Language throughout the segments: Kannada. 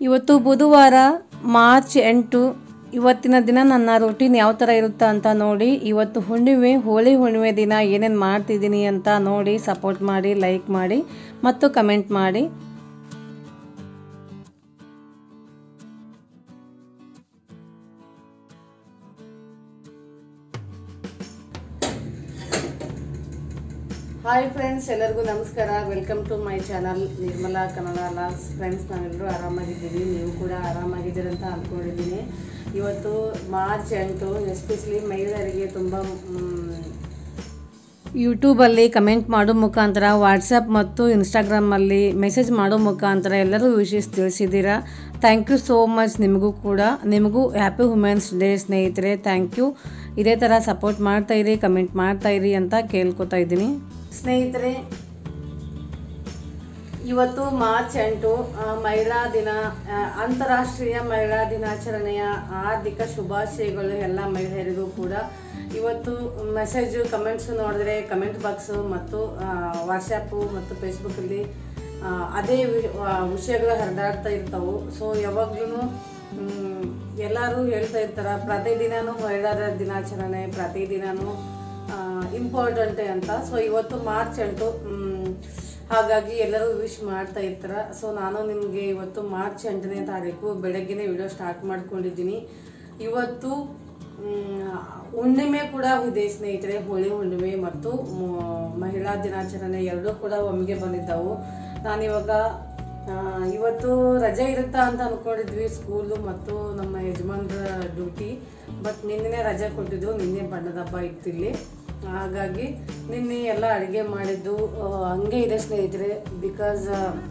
ಇವತ್ತು ಬುಧವಾರ ಮಾರ್ಚ್ ಎಂಟು ಇವತ್ತಿನ ದಿನ ನನ್ನ ರೂಟೀನ್ ಯಾವ ಥರ ಇರುತ್ತಾ ಅಂತ ನೋಡಿ ಇವತ್ತು ಹುಣ್ಣಿಮೆ ಹೋಳಿ ಹುಣ್ಣಿಮೆ ದಿನ ಏನೇನು ಮಾಡ್ತಿದ್ದೀನಿ ಅಂತ ನೋಡಿ ಸಪೋರ್ಟ್ ಮಾಡಿ ಲೈಕ್ ಮಾಡಿ ಮತ್ತು ಕಮೆಂಟ್ ಮಾಡಿ ಹಾಯ್ ಫ್ರೆಂಡ್ಸ್ ಎಲ್ಲರಿಗೂ ನಮಸ್ಕಾರ welcome to my channel Nirmala Kannada vlogs friends ನಾವೆಲ್ಲರೂ ಆರಾಮಾಗಿದ್ದೀವಿ ನೀವು ಕೂಡ ಆರಾಮಾಗಿದ್ದೀರಿ ಅಂತ ಅಂದ್ಕೊಂಡಿದ್ದೀನಿ ಇವತ್ತು ಮಾರ್ಚ್ ಎಂಟು ಎಸ್ಪೆಷಲಿ ಮಹಿಳೆಯರಿಗೆ ತುಂಬ ಯೂಟ್ಯೂಬಲ್ಲಿ ಕಮೆಂಟ್ ಮಾಡೋ ಮುಖಾಂತರ ವಾಟ್ಸಪ್ ಮತ್ತು ಇನ್ಸ್ಟಾಗ್ರಾಮಲ್ಲಿ ಮೆಸೇಜ್ ಮಾಡೋ ಮುಖಾಂತರ ಎಲ್ಲರೂ ವಿಶೇಷ ತಿಳಿಸಿದ್ದೀರಾ ಥ್ಯಾಂಕ್ ಯು ಸೋ ಮಚ್ ನಿಮಗೂ ಕೂಡ ನಿಮಗೂ ಹ್ಯಾಪಿ ವುಮೆನ್ಸ್ ಡೇ ಸ್ನೇಹಿತರೆ ಥ್ಯಾಂಕ್ ಯು ಇದೇ ಥರ ಸಪೋರ್ಟ್ ಮಾಡ್ತಾಯಿರಿ ಕಮೆಂಟ್ ಮಾಡ್ತಾಯಿರಿ ಅಂತ ಕೇಳ್ಕೊತಾ ಇದ್ದೀನಿ ಸ್ನೇಹಿತರೆ ಇವತ್ತು ಮಾರ್ಚ್ ಎಂಟು ಆ, ಮಹಿಳಾ ದಿನ ಆ, ಅಂತಾರಾಷ್ಟ್ರೀಯ ಮಹಿಳಾ ದಿನಾಚರಣೆಯ ಹಾರ್ದಿಕ ಶುಭಾಶಯಗಳು ಎಲ್ಲ ಮಹಿಳೆಯರಿಗೂ ಕೂಡ ಇವತ್ತು ಮೆಸೇಜು ಕಮೆಂಟ್ಸ್ ನೋಡಿದ್ರೆ ಕಮೆಂಟ್ ಬಾಕ್ಸು ಮತ್ತು ವಾಟ್ಸಪ್ಪು ಮತ್ತು ಫೇಸ್ಬುಕ್ಕಲ್ಲಿ ಆ, ಅದೇ ವಿ- ಆ, ವಿಷಯಗಳು ಹರಿದಾಡ್ತಾ ಇರ್ತಾವೆ ಸೊ ಯಾವಾಗ್ಲೂ ಎಲ್ಲರೂ ಹೇಳ್ತಾ ಇರ್ತಾರೆ ಪ್ರತಿದಿನನೂ ಮಹಿಳೆಯರ ದಿನಾಚರಣೆ ಪ್ರತಿದಿನನೂ ಇಂಪಾರ್ಟೆಂಟ್ ಅಂತ ಸೊ ಇವತ್ತು ಮಾರ್ಚ್ ಎಂಟು ಮ್, ಹಾಗಾಗಿ ಎಲ್ಲರೂ ವಿಶ್ ಮಾಡ್ತಾ ಇರ್ತಾರೆ ಸೊ ನಾನು ನಿಮಗೆ ಇವತ್ತು ಮಾರ್ಚ್ ಎಂಟನೇ ತಾರೀಕು ಬೆಳಗ್ಗೆನೇ ವಿಡಿಯೋ ಸ್ಟಾರ್ಟ್ ಮಾಡ್ಕೊಂಡಿದ್ದೀನಿ ಇವತ್ತು ಮ್, ಹುಣ್ಣಿಮೆ ಕೂಡ ಇದೆ ಸ್ನೇಹಿತರೆ ಹೋಳಿ ಹುಣ್ಣಿಮೆ ಮತ್ತು ಮ- ಮಹಿಳಾ ದಿನಾಚರಣೆ ಎರಡೂ ಕೂಡ ಒಮ್ಮೆಗೆ ಬಂದಿದ್ದವು ನಾನಿವಾಗ ಆ, ಇವತ್ತು ರಜೆ ಇರುತ್ತಾ ಅಂತ ಅನ್ಕೊಂಡಿದ್ವಿ ಸ್ಕೂಲು ಮತ್ತು ನಮ್ಮ ಯಜಮಾನ್ರ ಡ್ಯೂಟಿ ಬಟ್ ನಿನ್ನೆ ರಜೆ ಕೊಟ್ಟಿದ್ದು ನಿನ್ನೆ ಬಣ್ಣದ ಹಬ್ಬ ಇತ್ತು ಇಲ್ಲಿ ಹಾಗಾಗಿ ನಿನ್ನೆ ಎಲ್ಲ ಅಡುಗೆ ಮಾಡಿದ್ದು ಆ, ಹಂಗೆ ಇದೆ ಸ್ನೇಹಿತರೆ ಬಿಕಾಸ್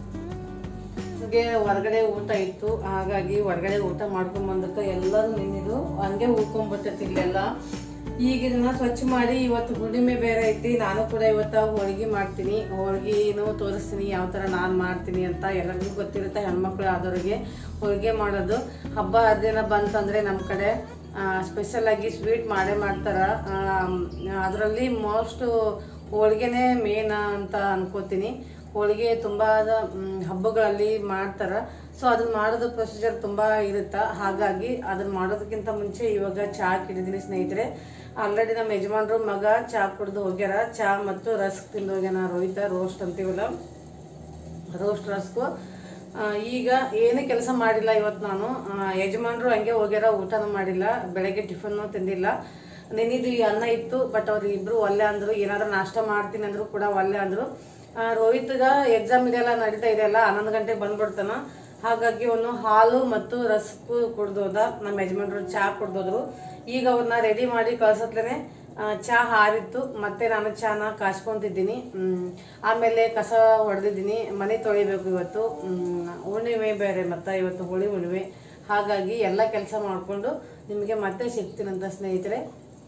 ಗೆ ಹೊರಗಡೆ ಊಟ ಇತ್ತು ಹಾಗಾಗಿ ಹೊರಗಡೆ ಊಟ ಮಾಡ್ಕೊಂಡ್ ಬಂದಕ್ಕೆ ಎಲ್ಲರೂ ನಿನ್ನಿದು ಹಂಗೆ ಉಳ್ಕೊಂಡ್ಬಿಟ್ಟೈತಿ ಇಲ್ಲೆಲ್ಲ ಈಗ ಇದನ್ನ ಸ್ವಚ್ಛ ಮಾಡಿ ಇವತ್ತು ಹುಣ್ಣಿಮೆ ಬೇರೆ ಐತಿ ನಾನು ಕೂಡ ಇವತ್ತು ಹೋಳಿಗೆ ಮಾಡ್ತೀನಿ ಹೋಳಿಗೆನೂ ತೋರಿಸ್ತೀನಿ ಯಾವ ಥರ ನಾನು ಮಾಡ್ತೀನಿ ಅಂತ ಎಲ್ಲರಿಗೂ ಗೊತ್ತಿರುತ್ತೆ ಹೆಣ್ಮಕ್ಳು ಆದವ್ರಿಗೆ ಹೋಳಿಗೆ ಮಾಡೋದು ಹಬ್ಬ ಹರಿದಿನ ಬಂತಂದ್ರೆ ನಮ್ಮ ಕಡೆ ಸ್ಪೆಷಲ್ ಆಗಿ ಸ್ವೀಟ್ ಮಾಡೇ ಮಾಡ್ತಾರ ಅದರಲ್ಲಿ ಮೋಸ್ಟ್ ಹೋಳಿಗೆನೇ ಮೇನ್ ಅಂತ ಅನ್ಕೋತೀನಿ ಹೋಳಿಗೆ ತುಂಬ ಹಬ್ಬಗಳಲ್ಲಿ ಮಾಡ್ತಾರ ಸೊ ಅದನ್ನ ಮಾಡೋದು ಪ್ರೊಸೀಜರ್ ತುಂಬ ಇರುತ್ತ ಹಾಗಾಗಿ ಅದನ್ನ ಮಾಡೋದಕ್ಕಿಂತ ಮುಂಚೆ ಇವಾಗ ಚಹಾ ಕಿಡಿದೀನಿ ಸ್ನೇಹಿತರೆ ಆಲ್ರೆಡಿ ನಮ್ಮ ಯಜಮಾನ್ರು ಮಗ ಚಹಾ ಕುಡ್ದು ಹೋಗ್ಯಾರ ಚಹಾ ಮತ್ತು ರಸ್ಕ್ ತಿಂದು ಹೋಗ್ಯಾನ ರೋಹಿತ ರೋಸ್ಟ್ ಅಂತೀವಲ್ಲ ರೋಸ್ಟ್ ರಸ್ಕು ಆ, ಈಗ ಏನು ಕೆಲಸ ಮಾಡಿಲ್ಲ ಇವತ್ತು ನಾನು ಆ, ಯಜಮಾನ್ರು ಹಂಗೆ ಹೋಗ್ಯಾರ ಊಟನೂ ಮಾಡಿಲ್ಲ ಬೆಳಗ್ಗೆ ಟಿಫನ್ನು ತಿಂದಿಲ್ಲ ನೆನಿದು ಈ ಅನ್ನ ಇತ್ತು ಬಟ್ ಅವ್ರು ಇಬ್ರು ಒಲ್ಲೆ ಅಂದ್ರು ಏನಾದ್ರು ನಾಷ್ಟ ಮಾಡ್ತೀನಿ ಅಂದ್ರು ಕೂಡ ಒಲ್ಲೆ ಅಂದ್ರು ಆ, ರೋಹಿತ್ಗ ಎಕ್ಸಾಮ್ ಇದೆಲ್ಲ ನಡೀತಾ ಇದೆಯಲ್ಲ ಹನ್ನೊಂದು ಗಂಟೆಗೆ ಬಂದ್ಬಿಡ್ತಾನ ಹಾಗಾಗಿ ಅವನು ಹಾಲು ಮತ್ತು ರಸ್ಕು ಕುಡ್ದೋದ ನಮ್ಮ ಯಜಮಾನ್ರು ಚಹಾ ಕುಡ್ದೋದ್ರು ಈಗ ಅವ್ರನ್ನ ರೆಡಿ ಮಾಡಿ ಕಳ್ಸತ್ಲೇನೆ ಆ, ಚಹಾ ಹಾರಿತ್ತು ಮತ್ತೆ ನಾನು ಚಹಾನ ಕಾಸ್ಕೊಂತಿದ್ದೀನಿ ಮ್, ಆಮೇಲೆ ಕಸ ಹೊಡೆದಿದ್ದೀನಿ ಮನೆ ತೊಳಿಬೇಕು ಇವತ್ತು ಮ್, ಹುಣ್ಣಿಮೆ ಬೇರೆ ಮತ್ತೆ ಇವತ್ತು ಹೋಳಿ ಹುಣ್ಣಿಮೆ ಹಾಗಾಗಿ ಎಲ್ಲ ಕೆಲಸ ಮಾಡಿಕೊಂಡು ನಿಮಗೆ ಮತ್ತೆ ಸಿಗ್ತೀನಂತ ಸ್ನೇಹಿತರೆ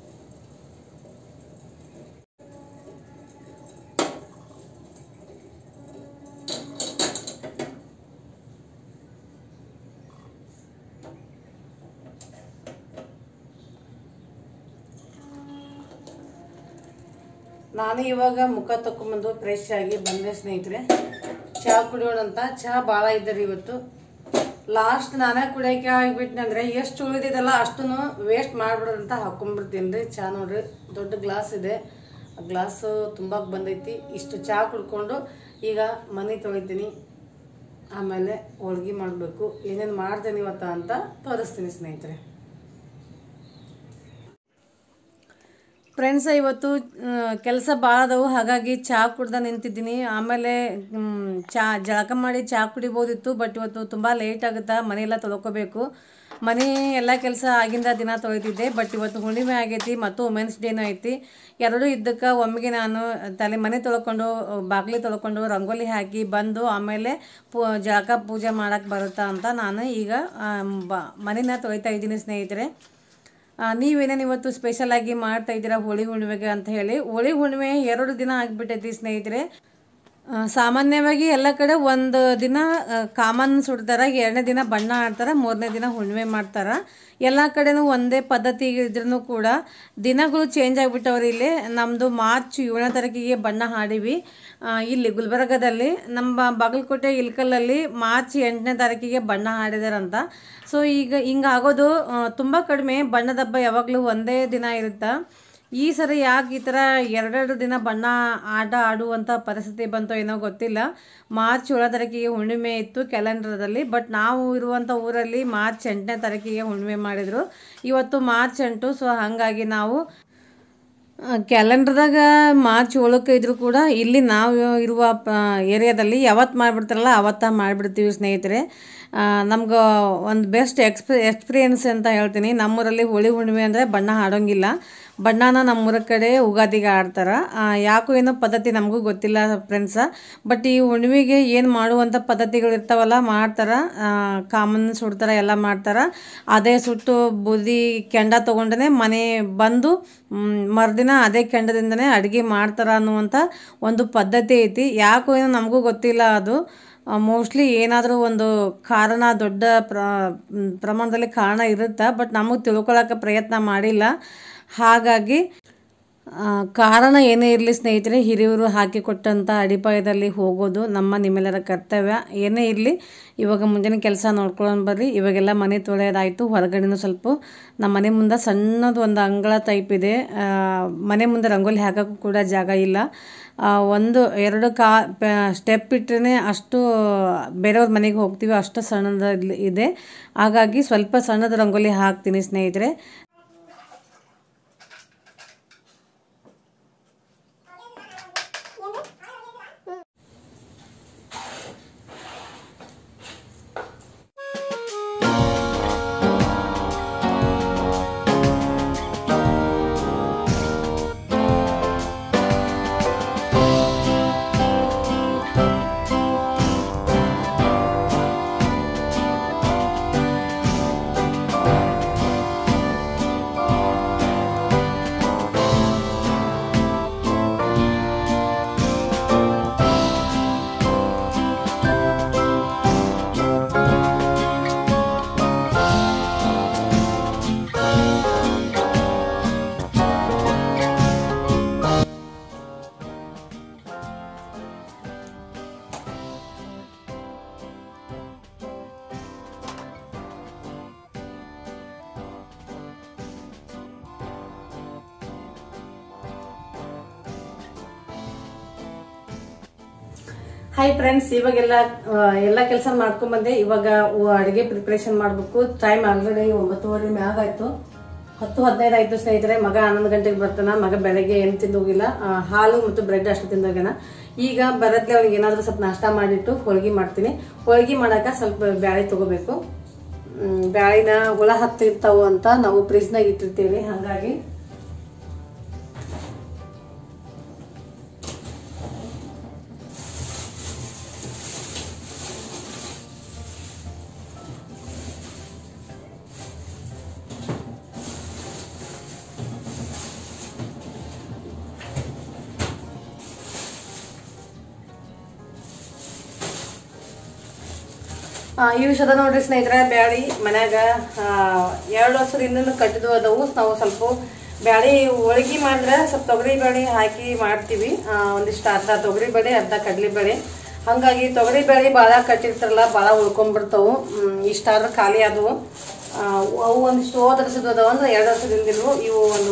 ನಾನು ಇವಾಗ ಮುಖ ತಕೊಂಬಂದು ಫ್ರೆಶ್ ಆಗಿ ಬಂದೆ ಸ್ನೇಹಿತರೆ ಚಹಾ ಕುಡಿಯೋಣ ಅಂತ ಚಹಾ ಭಾಳ ಇದ್ದಾರೆ ಇವತ್ತು ಲಾಸ್ಟ್ ನಾನೇ ಕುಡಿಯೋಕೆ ಆಗಿಬಿಟ್ನೆ ಅಂದರೆ ಎಷ್ಟು ಉಳಿದಿದೆಲ್ಲ ಅಷ್ಟನ್ನು ವೇಸ್ಟ್ ಮಾಡ್ಬಿಡೋದಂತ ಹಾಕೊಂಡ್ಬಿಡ್ತೀನಿ ರೀ ಚಹಾ ನೋಡ್ರಿ ದೊಡ್ಡ ಗ್ಲಾಸ್ ಇದೆ ಗ್ಲಾಸು ತುಂಬ ಬಂದೈತಿ ಇಷ್ಟು ಚಹಾ ಕುಡ್ಕೊಂಡು ಈಗ ಮನೆ ತೊಳಿತೀನಿ ಆಮೇಲೆ ಹೋಳ್ಗೆ ಮಾಡಬೇಕು ಏನೇನು ಮಾಡ್ತೇನೆ ಇವತ್ತ ಅಂತ ತೋರಿಸ್ತೀನಿ ಸ್ನೇಹಿತರೆ ಫ್ರೆಂಡ್ಸ್ ಇವತ್ತು ಕೆಲಸ ಭಾಳ ಅದಾವು ಹಾಗಾಗಿ ಚಹಾ ಕುಡ್ದ ನಿಂತಿದ್ದೀನಿ ಆಮೇಲೆ ಮ್, ಚಾ ಜಳಕ ಮಾಡಿ ಚಹಾ ಕುಡಿಬೋದಿತ್ತು ಬಟ್ ಇವತ್ತು ತುಂಬ ಲೇಟ್ ಆಗುತ್ತಾ ಮನೆಯೆಲ್ಲ ತೊಳ್ಕೊಬೇಕು ಮನೆ ಎಲ್ಲ ಕೆಲಸ ಆಗಿಂದ ದಿನ ತೊಳಿತಿದ್ದೆ ಬಟ್ ಇವತ್ತು ಹುಣ್ಣಿಮೆ ಆಗೈತಿ ಮತ್ತು ವುಮೆನ್ಸ್ ಡೇನೂ ಐತಿ ಎರಡೂ ಇದ್ದಕ್ಕೆ ಒಮ್ಮೆಗೆ ನಾನು ತಲೆ ಮನೆ ತೊಳ್ಕೊಂಡು ಬಾಗಿಲು ತೊಳ್ಕೊಂಡು ರಂಗೋಲಿ ಹಾಕಿ ಬಂದು ಆಮೇಲೆ ಪೂ ಜಳಕ ಪೂಜೆ ಮಾಡೋಕ್ಕೆ ಬರುತ್ತಾ ಅಂತ ನಾನು ಈಗ ಆ, ಬ ಮನೆನ ತೊಳಿತಾ ಇದ್ದೀನಿ ಸ್ನೇಹಿತರೆ ಆ, ನೀವೇನೇನು ಇವತ್ತು ಸ್ಪೆಷಲ್ ಆಗಿ ಮಾಡ್ತಾ ಇದ್ದೀರಾ ಹೋಳಿ ಹುಣ್ಣಿಮೆಗೆ ಅಂತ ಹೇಳಿ ಹೋಳಿ ಹುಣ್ಣಿಮೆ ಎರಡು ದಿನ ಆಗಿಬಿಟ್ಟೈತಿ ಸ್ನೇಹಿತರೆ ಆ, ಸಾಮಾನ್ಯವಾಗಿ ಎಲ್ಲ ಕಡೆ ಒಂದು ದಿನ ಕಾಮನ್ ಸುಡ್ತಾರೆ ಎರಡನೇ ದಿನ ಬಣ್ಣ ಆಡ್ತಾರೆ ಮೂರನೇ ದಿನ ಹುಣ್ಣಿಮೆ ಮಾಡ್ತಾರೆ ಎಲ್ಲ ಕಡೆನೂ ಒಂದೇ ಪದ್ಧತಿ ಇದ್ರೂ ಕೂಡ ದಿನಗಳು ಚೇಂಜ್ ಆಗಿಬಿಟ್ಟವ್ರಿ ಇಲ್ಲಿ ನಮ್ಮದು ಮಾರ್ಚ್ ಏಳನೇ ತಾರೀಕಿಗೆ ಬಣ್ಣ ಹಾಡಿವಿ ಆ, ಇಲ್ಲಿ ಗುಲ್ಬರ್ಗದಲ್ಲಿ ನಮ್ಮ ಬಾಗಲಕೋಟೆ ಇಲ್ಕಲ್ಲಲ್ಲಿ ಮಾರ್ಚ್ ಎಂಟನೇ ತಾರೀಕಿಗೆ ಬಣ್ಣ ಹಾಡಿದಾರಂತ ಸೊ ಈಗ ಹಿಂಗಾಗೋದು ತುಂಬ ಕಡಿಮೆ ಬಣ್ಣದ ಹಬ್ಬ ಯಾವಾಗಲೂ ಒಂದೇ ದಿನ ಇರುತ್ತೆ ಈ ಸರಿ ಯಾಕೆ ಈ ಥರ ಎರಡೆರಡು ದಿನ ಬಣ್ಣ ಆಟ ಆಡುವಂಥ ಪರಿಸ್ಥಿತಿ ಬಂತೋ ಏನೋ ಗೊತ್ತಿಲ್ಲ ಮಾರ್ಚ್ ಏಳನೇ ತಾರೀಕಿಗೆ ಹುಣ್ಣಿಮೆ ಇತ್ತು ಕ್ಯಾಲೆಂಡರ್ದಲ್ಲಿ ಬಟ್ ನಾವು ಇರುವಂಥ ಊರಲ್ಲಿ ಮಾರ್ಚ್ ಎಂಟನೇ ತಾರೀಕಿಗೆ ಹುಣ್ಣಿಮೆ ಮಾಡಿದರು ಇವತ್ತು ಮಾರ್ಚ್ ಎಂಟು ಸೊ ಹಾಗಾಗಿ ನಾವು ಕ್ಯಾಲೆಂಡರ್ದಾಗ ಮಾರ್ಚ್ ಏಳಕ್ಕೆ ಇದ್ರೂ ಕೂಡ ಇಲ್ಲಿ ನಾವು ಇರುವ ಏರಿಯಾದಲ್ಲಿ ಯಾವತ್ತು ಮಾಡಿಬಿಡ್ತಾರಲ್ಲ ಅವತ್ತ ಮಾಡಿಬಿಡ್ತೀವಿ ಸ್ನೇಹಿತರೆ ನಮ್ಗೆ ಒಂದು ಬೆಸ್ಟ್ ಎಕ್ಸ್ಪಿ ಎಕ್ಸ್ಪೀರಿಯನ್ಸ್ ಅಂತ ಹೇಳ್ತೀನಿ ನಮ್ಮೂರಲ್ಲಿ ಹೋಳಿ ಹುಣ್ಣಿಮೆ ಅಂದರೆ ಬಣ್ಣ ಆಡೋಂಗಿಲ್ಲ ಬಣ್ಣನ ನಮ್ಮೂರ ಕಡೆ ಉಗಾದಿಗೆ ಆಡ್ತಾರೆ ಯಾಕೋ ಏನೋ ಪದ್ಧತಿ ನಮಗೂ ಗೊತ್ತಿಲ್ಲ ಫ್ರೆಂಡ್ಸ ಬಟ್ ಈ ಹುಣ್ಣಿಮೆಗೆ ಏನು ಮಾಡುವಂಥ ಪದ್ಧತಿಗಳು ಇರ್ತಾವಲ್ಲ ಮಾಡ್ತಾರೆ ಕಾಮನ್ ಸುಡ್ತಾರೆ ಎಲ್ಲ ಮಾಡ್ತಾರೆ ಅದೇ ಸುಟ್ಟು ಬೂದಿ ಕೆಂಡ ತೊಗೊಂಡೇ ಮನೆ ಬಂದು ಮ್, ಮರುದಿನ ಅದೇ ಕೆಂಡದಿಂದನೇ ಅಡುಗೆ ಮಾಡ್ತಾರೆ ಅನ್ನುವಂಥ ಒಂದು ಪದ್ಧತಿ ಐತಿ ಯಾಕೋ ಏನೋ ನಮಗೂ ಗೊತ್ತಿಲ್ಲ ಅದು ಮೋಸ್ಟ್ಲಿ ಏನಾದರೂ ಒಂದು ಕಾರಣ ದೊಡ್ಡ ಪ್ರ ಮ್, ಪ್ರಮಾಣದಲ್ಲಿ ಕಾರಣ ಇರುತ್ತೆ ಬಟ್ ನಮಗೆ ತಿಳ್ಕೊಳಕ್ಕೆ ಪ್ರಯತ್ನ ಮಾಡಿಲ್ಲ ಹಾಗಾಗಿ ಆ, ಕಾರಣ ಏನೇ ಇರಲಿ ಸ್ನೇಹಿತರೆ ಹಿರಿಯರು ಹಾಕಿಕೊಟ್ಟಂಥ ಅಡಿಪಾಯದಲ್ಲಿ ಹೋಗೋದು ನಮ್ಮ ನಿಮ್ಮೆಲ್ಲರ ಕರ್ತವ್ಯ ಏನೇ ಇರಲಿ ಇವಾಗ ಮುಂಜಾನೆ ಕೆಲಸ ನೋಡ್ಕೊಳ್ಳೋಣ ಬರ್ರಿ ಇವಾಗೆಲ್ಲ ಮನೆ ತೊಳೆಯೋದಾಯಿತು ಹೊರಗಡೆನೂ ಸ್ವಲ್ಪ ನಮ್ಮ ಮನೆ ಮುಂದೆ ಸಣ್ಣದು ಒಂದು ಅಂಗಳ ಟೈಪ್ ಇದೆ ಆ, ಮನೆ ಮುಂದೆ ರಂಗೋಲಿ ಹಾಕೋಕ್ಕೂ ಕೂಡ ಜಾಗ ಇಲ್ಲ ಆ, ಒಂದು ಎರಡು ಕಾ ಸ್ಟೆಪ್ ಇಟ್ಟರೆ ಅಷ್ಟು ಬೇರೆಯವ್ರ ಮನೆಗೆ ಹೋಗ್ತೀವಿ ಅಷ್ಟು ಸಣ್ಣದ ಇದೆ ಹಾಗಾಗಿ ಸ್ವಲ್ಪ ಸಣ್ಣದ ರಂಗೋಲಿ ಹಾಕ್ತೀನಿ ಸ್ನೇಹಿತರೆ ಹಾಯ್ ಫ್ರೆಂಡ್ಸ್ ಇವಾಗೆಲ್ಲ ಆ, ಎಲ್ಲ ಕೆಲಸ ಮಾಡ್ಕೊಂಡ್ ಬಂದೆ ಇವಾಗ ಉ- ಅಡಿಗೆ ಪ್ರಿಪರೇಷನ್ ಮಾಡ್ಬೇಕು ಟೈಮ್ ಆಲ್ರೆಡಿ ಒಂಬತ್ತುವರೆ ಮ್ಯಾಗ ಆಯ್ತು ಹತ್ತು ಹದಿನೈದು ಆಯ್ತು ಸ್ನೇಹಿತರೆ ಮಗ ಹನ್ನೊಂದು ಗಂಟೆಗೆ ಬರ್ತಾನ ಮಗ ಬೆಳಗ್ಗೆ ಏನು ತಿಂದು ಹೋಗಿಲ್ಲ ಆ, ಹಾಲು ಮತ್ತು ಬ್ರೆಡ್ ಅಷ್ಟು ತಿಂದೋಗ್ಯಾನ ಈಗ ಬರತ್ಲೆ ಅವ್ನಿಗೆ ಏನಾದ್ರೂ ಸ್ವಲ್ಪ ನಾಷ್ಟ ಮಾಡಿಟ್ಟು ಹೋಳಿಗೆ ಮಾಡ್ತೀನಿ ಹೋಳಿಗೆ ಮಾಡಾಕ ಸ್ವಲ್ಪ ಬ್ಯಾಳೆ ತಗೋಬೇಕು ಹ್ಮ್, ಬ್ಯಾಳಿನ ಹುಳ ಹತ್ತಿರ್ತಾವು ಅಂತ ನಾವು ಫ್ರಿಜ್ನಾಗ ಇಟ್ಟಿರ್ತೀವಿ ಹಾಗಾಗಿ ಆ, ಇವು ಸದ ನೋಡ್ರಿ ಸ್ನೇಹಿತರೆ ಬ್ಯಾಳಿ ಮನ್ಯಾಗ ಆ, ಎರಡು ವರ್ಷದ ಹಿಂದಿಂದ ಕಟ್ಟಿದ್ವು ಅದಾವು ನಾವು ಸ್ವಲ್ಪ ಬ್ಯಾಳಿ ಹೋಳಿಗೆ ಮಾಡಿದ್ರೆ ಸ್ವಲ್ಪ ತೊಗರಿ ಬೇಳೆ ಹಾಕಿ ಮಾಡ್ತೀವಿ ಆ, ಒಂದಿಷ್ಟು ಅರ್ಧ ತೊಗರಿ ಬೇಳೆ ಅರ್ಧ ಕಡ್ಲಿ ಬೇಳೆ ಹಂಗಾಗಿ ತೊಗರಿ ಬೇಳೆ ಭಾಳ ಕಟ್ಟಿರ್ತಾರಲ್ಲ ಭಾಳ ಉಳ್ಕೊಂಡ್ಬಿಡ್ತಾವು ಹ್ಮ್, ಇಷ್ಟಾದ್ರೆ ಖಾಲಿ ಆದವು ಆ, ಅವು ಒಂದಿಷ್ಟು ಹೋದ ವರ್ಷದ ಅದಾವ ಅಂದ್ರೆ ಎರಡು ವರ್ಷದ ಹಿಂದಿದ್ವು ಇವು ಒಂದು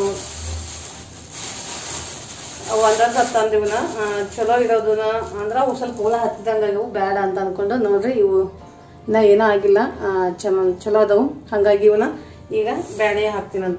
ಒಂದ್ ವರ್ಷ ತಂದು ಇವನ್ನ ಚಲೋ ಇರೋದನ್ನ ಅಂದ್ರೆ ಅವು ಸ್ವಲ್ಪ ಹುಳ ಹತ್ತಿದಂಗ ಇವು ಬೇಡ ಅಂತ ಅನ್ಕೊಂಡು ನೋಡ್ರಿ ಇವು ಇನ್ನ ಏನೂ ಆಗಿಲ್ಲ ಆ, ಚಮ ಚಲೋ ಅದಾವು ಹಂಗಾಗಿ ಇವನ್ನ ಈಗ ಬ್ಯಾಳೆ ಹಾಕ್ತೀನಂತ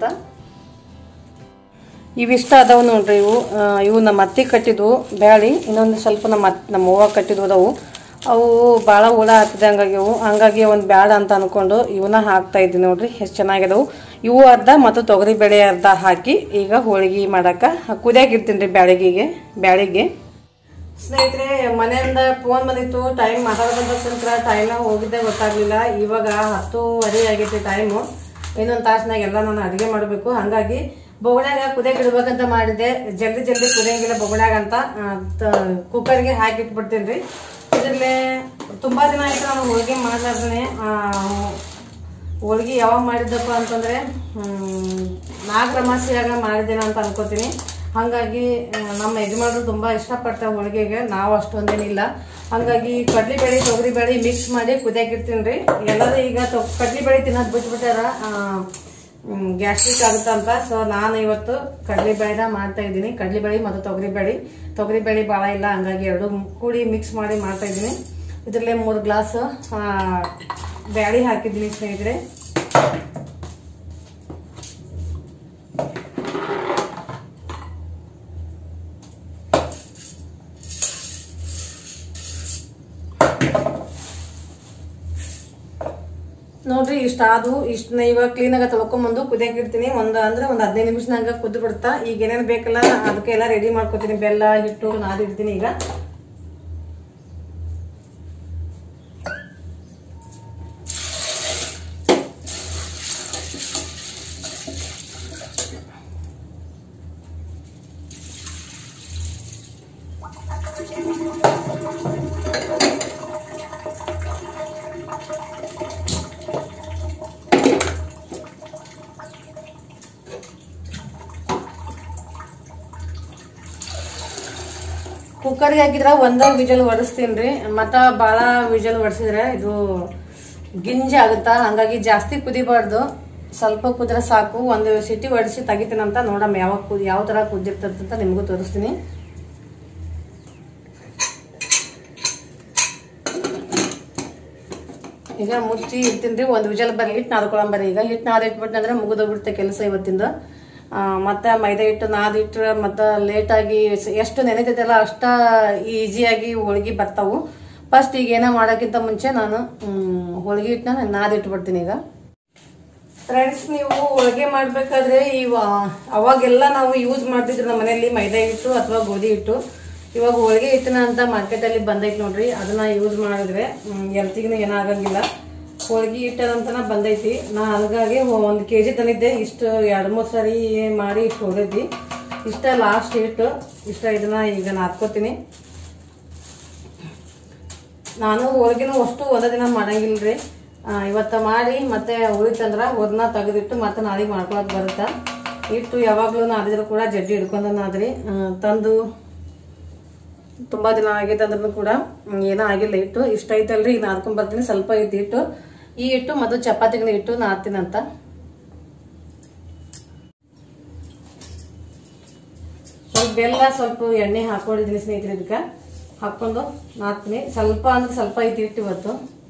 ಇವಿಷ್ಟ ಅದಾವು ನೋಡ್ರಿ ಇವು ಆ, ಇವು ನಮ್ಮ ಅತ್ತಿ ಕಟ್ಟಿದ್ವು ಬ್ಯಾಳಿ ಇನ್ನೊಂದು ಸ್ವಲ್ಪ ನಮ್ಮ ಅತ್ ನಮ್ಮ ಅವ್ವ ಕಟ್ಟಿದ್ವು ಅದಾವು ಅವು ಭಾಳ ಹುಳ ಹತ್ತಿದಂಗಾಗ್ಯವು ಹಂಗಾಗಿ ಒಂದು ಬ್ಯಾಡ ಅಂತ ಅನ್ಕೊಂಡು ಇವನ್ನ ಹಾಕ್ತಾ ಇದ್ದೀನಿ ನೋಡ್ರಿ ಎಷ್ಟು ಚೆನ್ನಾಗಿದಾವು ಇವು ಅರ್ಧ ಮತ್ತು ತೊಗರಿ ಬೇಳೆ ಅರ್ಧ ಹಾಕಿ ಈಗ ಹೋಳಿಗೆ ಮಾಡಾಕ ಕುದಿಯಾಕ ಇಡ್ತೀನಿ ರೀ ಬ್ಯಾಳಿಗೆಗೆ ಬ್ಯಾಳಿಗೆ ಸ್ನೇಹಿತರೆ ಮನೆಯಿಂದ ಫೋನ್ ಬಂದಿತ್ತು ಟೈಮ್ ಮಾತಾಡೋದಂತ ತನಕ ಟೈಮ್ ಹೋಗಿದ್ದೆ ಗೊತ್ತಾಗ್ಲಿಲ್ಲ ಇವಾಗ ಹತ್ತುವರೆ ಆಗೈತಿ ಟೈಮು ಇನ್ನೊಂದು ತಾಸಿನಾಗ ಎಲ್ಲ ನಾನು ಅಡುಗೆ ಮಾಡಬೇಕು ಹಾಗಾಗಿ ಬೊಗಣ್ಯಾಗ ಕುದಿಯಕ್ಕೆ ಇಡ್ಬೇಕಂತ ಮಾಡಿದ್ದೆ ಜಲ್ದಿ ಜಲ್ದಿ ಕುದಿಯಂಗಿಲ್ಲ ಬೊಗಣ್ಯಾಗ ಅಂತ ಕುಕ್ಕರ್ಗೆ ಹಾಕಿ ಇಟ್ಬಿಡ್ತೀನಿ ರೀ ಇದರಲ್ಲೇ ತುಂಬ ದಿನ ಆಯ್ತು ನಾನು ಹೋಳಿಗೆ ಮಾಡ್ಲಾರ್ದೇ ಹೋಳ್ಗೆ ಯಾವಾಗ ಮಾಡಿದ್ದಪ್ಪ ಅಂತಂದರೆ ನಾಗರಮಾಸಿಯಾಗ ಮಾಡಿದ್ದೇನೆ ಅಂತ ಅನ್ಕೋತೀನಿ ಹಾಗಾಗಿ ಆ, ನಮ್ಮ ಯಜಮಾನರು ತುಂಬ ಇಷ್ಟಪಡ್ತಾರೆ ಹೋಳಿಗೆಗೆ ನಾವು ಅಷ್ಟೊಂದೇನಿಲ್ಲ ಹಾಗಾಗಿ ಕಡ್ಲಿಬೇಳೆ ತೊಗರಿಬೇಳೆ ಮಿಕ್ಸ್ ಮಾಡಿ ಕುದಿಯಾಕಿರ್ತೀನಿ ರೀ ಎಲ್ಲರೂ ಈಗ ತೊ ಕಡ್ಲಿಬೇಳೆ ತಿನ್ನೋದು ಬಿಟ್ಬಿಟ್ಟಾರ ಗ್ಯಾಸ್ಟ್ರಿಕ್ ಆಗುತ್ತಂತ ಸೊ ನಾನು ಇವತ್ತು ಕಡಲೆಬೇಳೆನ ಮಾಡ್ತಾ ಇದ್ದೀನಿ ಕಡಲೆಬೇಳೆ ಮತ್ತು ತೊಗರಿಬೇಳೆ ತೊಗರಿಬೇಳೆ ಭಾಳ ಇಲ್ಲ ಹಂಗಾಗಿ ಎರಡು ಕೂಡಿ ಮಿಕ್ಸ್ ಮಾಡಿ ಮಾಡ್ತಾ ಇದ್ದೀನಿ ಇದರಲ್ಲೇ ಮೂರು ಗ್ಲಾಸ್ ಬ್ಯಾಳಿ ಹಾಕಿದ್ದೀನಿ ಸ್ನೇಹಿತರೆ ನೋಡ್ರಿ ಇಷ್ಟ ಅದು ಇಷ್ಟನ್ನ ಇವಾಗ ಕ್ಲೀನಾಗ ತೊಳ್ಕೊಂಬಂದು ಕುದಿಯಕ್ಕೆ ಇಡ್ತೀನಿ ಒಂದು ಅಂದ್ರೆ ಒಂದು ಹದಿನೈದು ನಿಮಿಷನಾಗ ಕುದ್ದು ಬಿಡ್ತಾ ಈಗ ಏನೇನು ಬೇಕಲ್ಲ ಅದಕ್ಕೆ ಎಲ್ಲ ರೆಡಿ ಮಾಡ್ಕೊತೀನಿ ಬೆಲ್ಲ ಹಿಟ್ಟು ನಾದಿಡ್ತೀನಿ ಈಗ ಕುಕ್ಕರ್ಗೆ ಹಾಕಿದ್ರೆ ಒಂದ ವಿಜಲ್ ಹೊಡಿಸ್ತೀನಿ ರೀ ಮತ್ತು ಭಾಳ ವಿಜಲ್ ಹೊಡ್ಸಿದ್ರೆ ಇದು ಗಿಂಜಿ ಆಗುತ್ತಾ ಹಾಗಾಗಿ ಜಾಸ್ತಿ ಕುದಿಬಾರ್ದು ಸ್ವಲ್ಪ ಕುದ್ರೆ ಸಾಕು ಒಂದು ಸಿಟಿ ಹೊಡಿಸಿ ತೆಗಿತೀನಂತ ನೋಡಮ್ಮ ಯಾವಾಗ ಕುದಿ ಯಾವ ಥರ ಕುದ್ದಿರ್ತದಂತ ನಿಮಗೂ ತೋರಿಸ್ತೀನಿ ಈಗ ಮುಚ್ಚಿ ಇಡ್ತೀನಿ ರೀ ಒಂದು ವಿಜಲ್ ಬರಲಿ ಹಿಟ್ಟು ನಾದ್ಕೊಳಂಬರಿ ಈಗ ಹಿಟ್ಟು ನಾದಿಟ್ಬಿಟ್ಟಂದ್ರೆ ಮುಗಿದೋಗ್ಬಿಡುತ್ತೆ ಕೆಲಸ ಇವತ್ತಿಂದ ಆ, ಮತ್ತೆ ಮೈದಾ ಹಿಟ್ಟು ನಾದಿಟ್ರೆ ಮತ್ತೆ ಲೇಟಾಗಿ ಎಷ್ಟು ನೆನೆತೈತಲ್ಲ ಅಷ್ಟ ಈಸಿಯಾಗಿ ಹೋಳ್ಗೆ ಬರ್ತಾವು ಫಸ್ಟ್ ಈಗ ಏನೋ ಮಾಡೋಕ್ಕಿಂತ ಮುಂಚೆ ನಾನು ಹ್ಮ್, ಹೋಳ್ಗೆ ಹಿಟ್ಟನ್ನ ನಾದಿಟ್ಬಿಡ್ತೀನಿ ಈಗ ಫ್ರೆಂಡ್ಸ್ ನೀವು ಹೋಳಿಗೆ ಮಾಡ್ಬೇಕಾದ್ರೆ ಇವ ಅವಾಗೆಲ್ಲ ನಾವು ಯೂಸ್ ಮಾಡ್ತಿದ್ರು ನಮ್ಮ ಮನೆಯಲ್ಲಿ ಮೈದಾ ಹಿಟ್ಟು ಅಥವಾ ಗೋಧಿ ಹಿಟ್ಟು ಇವಾಗ ಹೋಳಿಗೆ ಹಿಟ್ಟಿನ ಅಂತ ಮಾರ್ಕೆಟಲ್ಲಿ ಬಂದೈತಿ ನೋಡ್ರಿ ಅದನ್ನ ಯೂಸ್ ಮಾಡಿದ್ರೆ ಎಲ್ತಿಗೂ ಏನಾಗಂಗಿಲ್ಲ ಹೋಳಿಗೆ ಹಿಟ್ಟದಂತನ ಬಂದೈತಿ ನಾ ಹಾಗಾಗಿ ಒಂದು ಕೆ ಜಿ ತಂದಿದ್ದೆ ಇಷ್ಟು ಎರಡು ಮೂರು ಸರಿ ಮಾಡಿ ಇಷ್ಟು ಹೊಡೆದಿ ಇಷ್ಟ ಲಾಸ್ಟ್ ಹಿಟ್ಟು ಇಷ್ಟ ಇದನ್ನ ಈಗ ನಾದ್ಕೋತೀನಿ ನಾನು ಹೋಳಿಗೆನೂ ಅಷ್ಟು ಒಂದೇ ದಿನ ಮಾಡಂಗಿಲ್ರಿ ಆ, ಇವತ್ತ ಮಾಡಿ ಮತ್ತೆ ಉಳಿತಂದ್ರ ಅದನ್ನ ತೆಗೆದಿಟ್ಟು ಮತ್ತೆ ನಾಳೆಗೆ ಮಾಡ್ಕೊಳಕ್ ಬರುತ್ತಾ ಹಿಟ್ಟು ಯಾವಾಗ್ಲೂ ನಾದಿದ್ರು ಕೂಡ ಜಡ್ಡಿ ಹಿಡ್ಕೊಂಡ ನಾದ್ರಿ ಆ, ತಂದು ತುಂಬಾ ದಿನ ಆಗೈತೆ ಅಂದ್ರೂ ಕೂಡ ಹ್ಮ್, ಏನೂ ಆಗಿಲ್ಲ ಹಿಟ್ಟು ಇಷ್ಟ ಐತಲ್ರಿ ಈಗ ನಾದ್ಕೊಂಡ್ ಬರ್ತೀನಿ ಸ್ವಲ್ಪ ಐತಿ ಹಿಟ್ಟು ಈ ಹಿಟ್ಟು ಮತ್ತು ಚಪಾತಿಗೆ ಹಿಟ್ಟು ನಾದ್ತೀನಂತ ಸ್ವಲ್ಪ ಬೆಲ್ಲ ಸ್ವಲ್ಪ ಎಣ್ಣೆ ಹಾಕೊಂಡಿದ್ದೀನಿ ಸ್ನೇಹಿತರೆ ಇದಕ್ಕೆ ಹಾಕೊಂಡು ನಾದ್ತೀನಿ ಸ್ವಲ್ಪ ಅಂದ್ರೆ ಸ್ವಲ್ಪ ಐತಿ ಹಿಟ್ಟು ಇವತ್ತು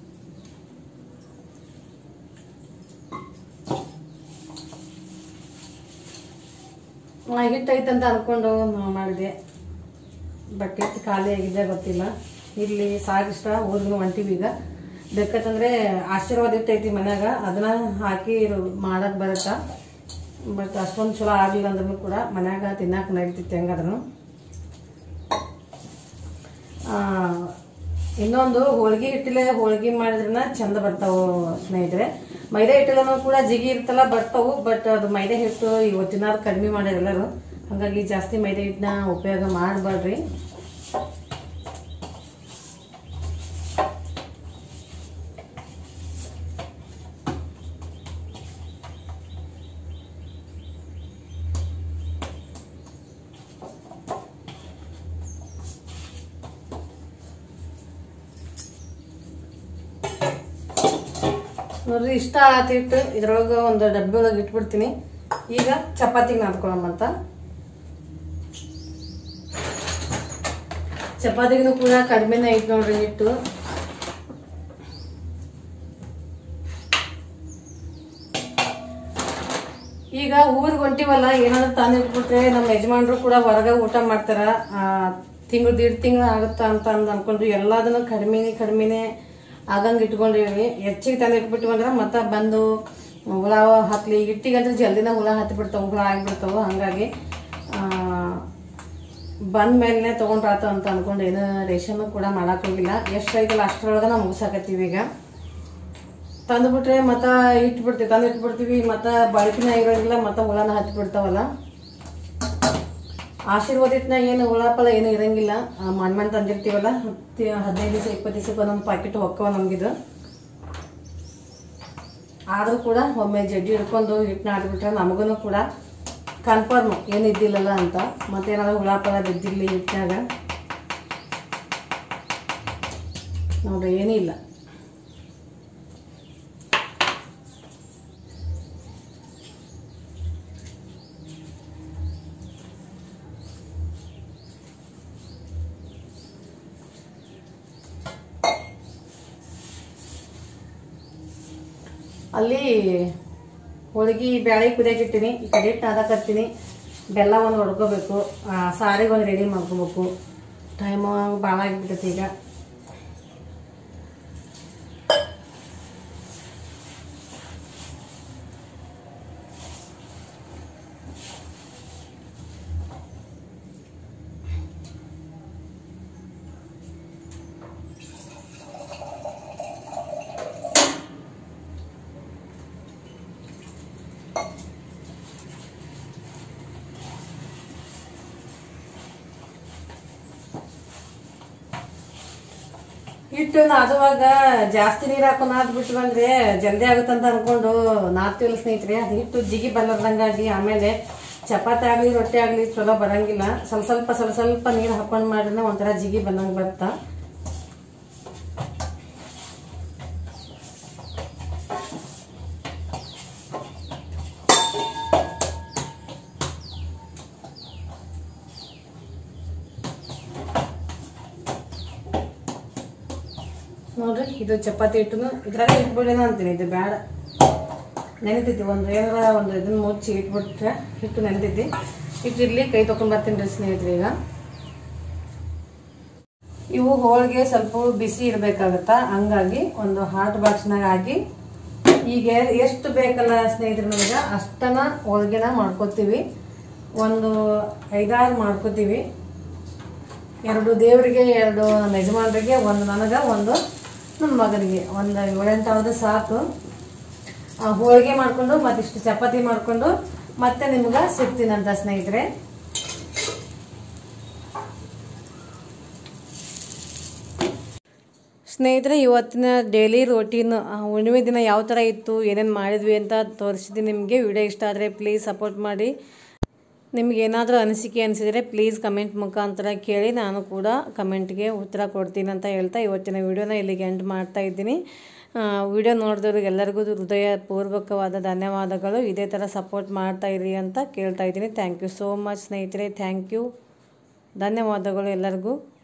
ನಾ ಹಿಟ್ಟು ಐತಂತ ಅನ್ಕೊಂಡು ನಾ ಮಾಡಿದೆ ಬಟ್ ಹಿಟ್ಟು ಖಾಲಿ ಆಗಿದೆ ಗೊತ್ತಿಲ್ಲ ಇಲ್ಲಿ ಸಾಗಿಷ್ಟ ಊರಿಗೂ ಹೊಂಟಿವಿ ಈಗ ಬೇಕಂತಂದ್ರೆ ಆಶೀರ್ವಾದ ಇಟ್ಟೈತಿ ಮನ್ಯಾಗ ಅದನ್ನ ಹಾಕಿ ಮಾಡಕ್ ಬರುತ್ತಾ ಬಟ್ ಅಷ್ಟೊಂದು ಚಲೋ ಆಗ್ಲಿಲ್ಲ ಅಂದ್ರೂ ಕೂಡ ಮನ್ಯಾಗ ತಿನ್ನಾಕ ನಡೀತಿತ್ತು ಹೆಂಗಾದ್ರೂ ಆ, ಇನ್ನೊಂದು ಹೋಳ್ಗೆ ಹಿಟ್ಟಿಲೆ ಹೋಳ್ಗೆ ಮಾಡಿದ್ರನ ಚಂದ ಬರ್ತಾವು ಸ್ನೇಹಿತರೆ ಮೈದಾ ಹಿಟ್ಟಲ್ಲೂ ಕೂಡ ಜಿಗಿ ಇರ್ತಲ್ಲ ಬರ್ತಾವು ಬಟ್ ಅದು ಮೈದಾ ಹಿಟ್ಟು ಇವತ್ತಿನ ಕಡಿಮೆ ಮಾಡ್ಯಾರ ಎಲ್ಲರೂ ಹಾಗಾಗಿ ಜಾಸ್ತಿ ಮೈದಾ ಹಿಟ್ಟನ್ನ ಉಪಯೋಗ ಮಾಡಬೇಡ್ರಿ ನೋಡ್ರಿ ಇಷ್ಟ ಆತಿಟ್ಟು ಇದ್ರೊಳಗೆ ಒಂದು ಡಬ್ಬಿ ಒಳಗೆ ಇಟ್ಬಿಡ್ತೀನಿ ಈಗ ಚಪಾತಿಗೆ ನಾದ್ಕೊಳಮ್ಮಂತ ಚಪಾತಿಗೂ ಕೂಡ ಕಡಿಮೆನೇ ಐತೆ ನೋಡ್ರಿ ಹಿಟ್ಟು ಈಗ ಊರಿಗೆ ಹೊಂಟಿವಲ್ಲ ಏನಾದ್ರು ತಂದಿಟ್ಬಿಟ್ರೆ ನಮ್ಮ ಯಜಮಾನ್ರು ಕೂಡ ಹೊರಗೆ ಊಟ ಮಾಡ್ತಾರ ತಿಂಗಳು ದೀಡ್ ತಿಂಗಳು ಆಗುತ್ತಾ ಅಂತ ಅಂದ್ ಅನ್ಕೊಂಡು ಎಲ್ಲದನ್ನು ಕಡಿಮೆನೆ ಕಡಿಮೆನೆ ಆಗಂಗ್ ಇಟ್ಕೊಂಡಿವಿ ಹೆಚ್ಚಿಗೆ ತಂದು ಇಟ್ಬಿಟ್ಟಿವಿ ಅಂದ್ರೆ ಮತ್ತೆ ಬಂದು ಹುಳ ಹತ್ಲಿ ಹಿಟ್ಟಿಗಂದ್ರೆ ಜಲ್ದಿನ ಹುಳ ಹತ್ತಿ ಬಿಡ್ತಾವ ಹುಳ ಆಗಿಬಿಡ್ತಾವ ಹಂಗಾಗಿ ಆ, ಬಂದ ಮೇಲೆ ತೊಗೊಂಡ್ರಾತ ಅಂತ ಅನ್ಕೊಂಡು ಏನು ರೇಷನ್ ಕೂಡ ಮಾಡಕ್ ಹೋಗಿಲ್ಲ ಎಷ್ಟು ಐತಲ್ಲ ಅಷ್ಟರೊಳಗೆ ನಾವು ಮುಗಿಸಾಕತ್ತೀವಿ ಈಗ ತಂದುಬಿಟ್ರೆ ಮತ್ತೆ ಇಟ್ಬಿಡ್ತೀವಿ ತಂದು ಇಟ್ಬಿಡ್ತೀವಿ ಮತ್ತೆ ಬಳಕೆನ ಇರೋಂಗಿಲ್ಲ ಮತ್ತೆ ಹುಳನ ಹತ್ತಿ ಬಿಡ್ತಾವಲ್ಲ ಆಶೀರ್ವಾದ ಹಿಟ್ನಾಗ ಏನು ಹುಳ ಪಳ ಏನು ಇರಂಗಿಲ್ಲ ಮಣ್ಣು ಮಣ್ಣು ತಂದಿರ್ತೀವಲ್ಲ ಹತ್ತು ಹದಿನೈದು ದಿವಸ ಇಪ್ಪತ್ತು ದಿವಸಕ್ಕೆ ಒಂದೊಂದು ಪ್ಯಾಕೆಟ್ ಹೊಕ್ಕವ ನಮಗಿದು ಆದರೂ ಕೂಡ ಒಮ್ಮೆ ಜಡ್ಡಿ ಹಿಡ್ಕೊಂಡು ಹಿಟ್ಟನ್ನ ಆಡ್ಬಿಟ್ರೆ ನಮಗೂ ಕೂಡ ಕನ್ಫರ್ಮ್ ಏನು ಇದ್ದಿಲ್ಲಲ್ಲ ಅಂತ ಮತ್ತೇನಾದ್ರು ಹುಳ ಪಳ ಬಿದ್ದಿರಲಿ ಹಿಟ್ಟಿನಾಗ ನೋಡ್ರಿ ಏನೂ ಇಲ್ಲ ಅಲ್ಲಿ ಹೋಳಿಗೆ ಬ್ಯಾಳೆ ಕುದಿಯಾಕಿಟ್ಟಿನಿ ಈ ಕಡೆ ಹಿಟ್ಟು ನಾದಕತ್ತೀನಿ ಬೆಲ್ಲ ಒಂದು ಹೊಡ್ಕೋಬೇಕು ಸಾರಿಗೆ ಒಂದು ರೆಡಿ ಮಾಡ್ಕೋಬೇಕು ಟೈಮ್ ಭಾಳ ಆಗಿಬಿಟ್ಟೈತಿ ಈಗ ಹಿಟ್ಟು ನಾದುವಾಗ ಜಾಸ್ತಿ ನೀರು ಹಾಕೊಂಡು ನಾದ್ಬಿಟ್ವಿ ಅಂದ್ರೆ ಜಲ್ದಿ ಆಗುತ್ತಂತ ಅನ್ಕೊಂಡು ನಾದ್ತಿವಲ್ಲ ಸ್ನೇಹಿತರೆ ಅದು ಹಿಟ್ಟು ಜಿಗಿ ಬಲ್ಲದಂಗಾಗಿ ಆಮೇಲೆ ಚಪಾತಿ ಆಗಲಿ ರೊಟ್ಟಿ ಆಗಲಿ ಚಲೋ ಬರಂಗಿಲ್ಲ ಸ್ವಲ್ಪ ಸ್ವಲ್ಪ ಸ್ವಲ್ಪ ಸ್ವಲ್ಪ ನೀರು ಹಾಕೊಂಡು ಮಾಡಿದ್ರೆ ಒಂಥರ ಜಿಗಿ ಬಂದಂಗೆ ಬರುತ್ತಾ ನೋಡ್ರಿ ಇದು ಚಪಾತಿ ಹಿಟ್ಟು ಇದ್ರಾಗ ಇಟ್ಬಿಡೇನ ಅಂತೀನಿ ಇದು ಬೇಡ ನೆನಿತೈತಿ ಒಂದು ಏನಾರ ಒಂದು ಇದನ್ನ ಮುಚ್ಚಿ ಇಟ್ಬಿಟ್ರೆ ಹಿಟ್ಟು ನೆನಿತೈತಿ ಇಟ್ಟಿರ್ಲಿ ಕೈ ತೊಗೊಂಡ್ ಬರ್ತೀನಿ ರೀ ಸ್ನೇಹಿತರೆ ಈಗ ಇವು ಹೋಳಿಗೆ ಸ್ವಲ್ಪ ಬಿಸಿ ಇಡಬೇಕಾಗತ್ತ ಹಂಗಾಗಿ ಒಂದು ಹಾಟ್ ಬಾಕ್ಸ್ನಾಗ ಹಾಕಿ ಈಗ ಎಷ್ಟು ಬೇಕಲ್ಲ ಸ್ನೇಹಿತರೆ ನಮಗೆ ಅಷ್ಟನ ಹೋಳಿಗೆನ ಮಾಡ್ಕೋತೀವಿ ಒಂದು ಐದಾರು ಮಾಡ್ಕೋತೀವಿ ಎರಡು ದೇವರಿಗೆ ಎರಡು ನಮ್ಮ ಯಜಮಾನರಿಗೆ ಒಂದು ನನಗೆ ಒಂದು ನನ್ನ ಮಗನಿಗೆ ಒಂದು ಏಳೆಂಟಾவது ಸಾಕು ಆ, ಹೋಳಿಗೆ ಮಾಡಿಕೊಂಡು ಮತ್ತಿಷ್ಟು ಚಪಾತಿ ಮಾಡಿಕೊಂಡು ಮತ್ತೆ ನಿಮ್ಗೆ ಸಿಗ್ತೀನಂತ ಸ್ನೇಹಿತರೆ ಸ್ನೇಹಿತರೆ ಇವತ್ತಿನ ಡೈಲಿ ರೋಟೀನ್ ಹುಣ್ಣಿಮೆ ದಿನ ಯಾವ ಥರ ಇತ್ತು ಏನೇನು ಮಾಡಿದ್ವಿ ಅಂತ ತೋರಿಸಿದ್ದೀನಿ ನಿಮಗೆ ವಿಡಿಯೋ ಇಷ್ಟ ಆದರೆ ಪ್ಲೀಸ್ ಸಪೋರ್ಟ್ ಮಾಡಿ ನಿಮ್ಗೆ ಏನಾದರೂ ಅನಿಸಿಕೆ ಅನಿಸಿದರೆ ಪ್ಲೀಸ್ ಕಮೆಂಟ್ ಮುಖಾಂತರ ಕೇಳಿ ನಾನು ಕೂಡ ಕಮೆಂಟ್ಗೆ ಉತ್ತರ ಕೊಡ್ತೀನಿ ಅಂತ ಹೇಳ್ತಾ ಇವತ್ತಿನ ವಿಡಿಯೋನ ಇಲ್ಲಿಗೆ ಎಂಡ್ ಮಾಡ್ತಾ ಇದ್ದೀನಿ ವಿಡಿಯೋ ನೋಡಿದವ್ರಿಗೆ ಎಲ್ಲರಿಗೂ ಹೃದಯಪೂರ್ವಕವಾದ ಧನ್ಯವಾದಗಳು ಇದೇ ಥರ ಸಪೋರ್ಟ್ ಮಾಡ್ತಾ ಇರಿ ಅಂತ ಕೇಳ್ತಾ ಇದ್ದೀನಿ ಥ್ಯಾಂಕ್ ಯು ಸೋ ಮಚ್ ಸ್ನೇಹಿತರೆ ಥ್ಯಾಂಕ್ ಯು ಧನ್ಯವಾದಗಳು ಎಲ್ಲರಿಗೂ